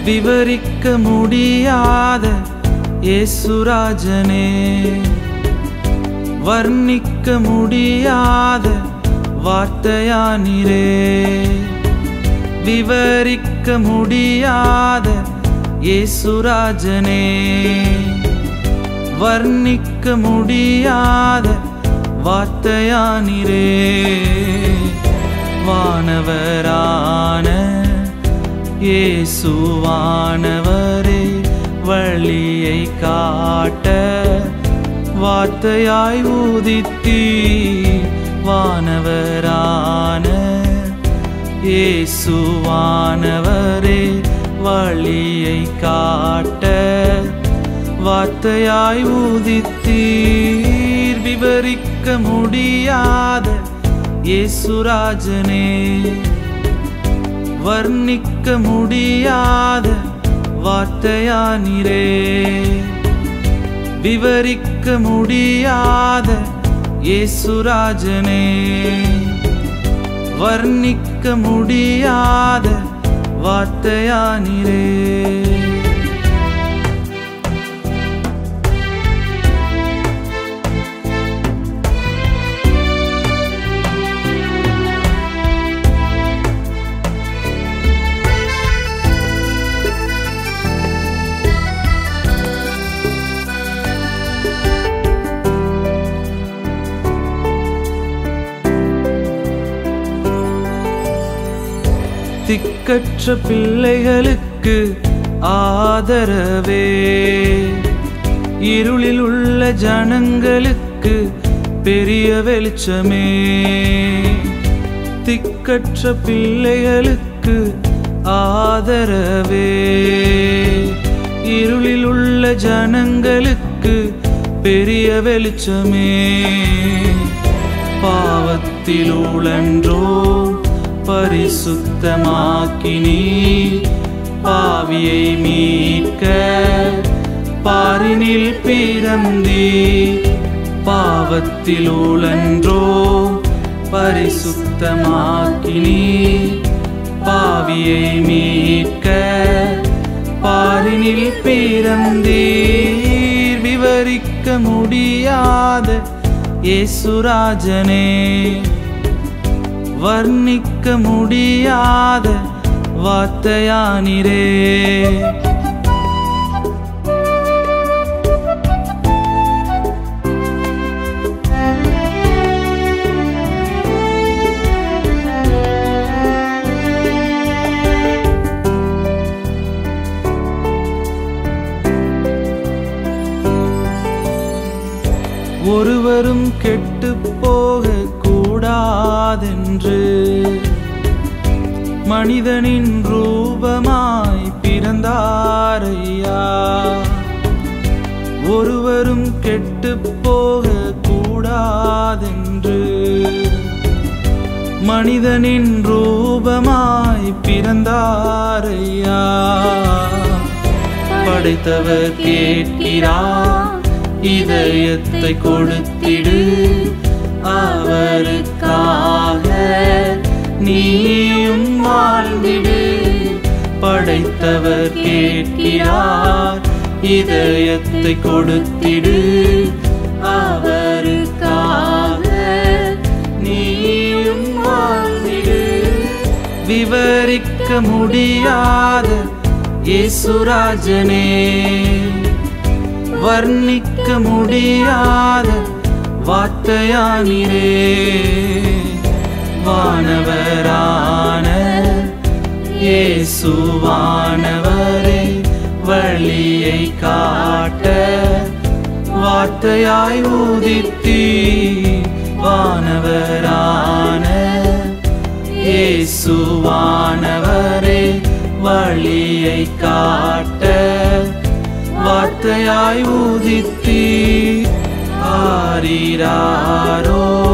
விவரிக்க முடியாத இயேசுராஜனே வர்ணிக்க முடியாத வார்த்தையானிரே விவரிக்க முடியாத இயேசுராஜனே வர்ணிக்க முடியாத வார்த்தையானிரே வானவரான இயேசுவானவரே வழியை காட்ட வார்த்தையாய் ஊதித்தீ வானவரான இயேசுவானவரே வழியை காட்ட வார்த்தையாய் ஊதித்தீர் விவரிக்க முடியாத இயேசுராஜனே வர்ணிக்க முடியாத வார்த்தையானிரே விவரிக்க முடியாத இயேசுராஜனே வர்ணிக்க முடியாத வார்த்தையானிரே திக்கற்ற பிள்ளைகளுக்கு ஆதரவே இருளில் உள்ள ஜனங்களுக்கு பெரிய வெளிச்சமே திக்கற்ற பிள்ளைகளுக்கு ஆதரவே இருளில் உள்ள ஜனங்களுக்கு பெரிய வெளிச்சமே பாவத்தில் உழன்றோ பரிசுத்தமாக்கினி பாவியை மீட்க பாரினில் பிறந்தி பாவத்தில் உழன்றோ பரிசுத்தமாக்கினி பாவியை மீட்க பாரினில் பிறந்தீர் விவரிக்க முடியாத இயேசுராஜனே வர்ணிக்க முடியாத வார்த்தையானிரே ஒருவரும் கெட்டு போக கூடாதென்று மனிதனின் ரூபமாய் பிறந்தாரையா ஒருவரும் கெட்டு போக கூடாதென்று மனிதனின் ரூபமாய் பிறந்தாரையா படைத்தவர் கேட்கிறார் இதயத்தை கொடுத்திடு அவருக்காக நீயும் வாழ்ந்திடு படைத்தவர் கேட்கிறார் இதயத்தை கொடுத்திடு அவருக்காக நீயும் வாழ்ந்திடு விவரிக்க முடியாத இயேசுராஜனே வர்ணிக்க முடியாத வார்த்தையானிரே வானவரான இயேசுவானவரே வழியை காட்ட வார்த்தையாய் ஊதித்தீ வானவரான இயேசுவானவரே வழியை காட்ட வார்த்தையாய் ஊதித்தீ ஆரிராரோ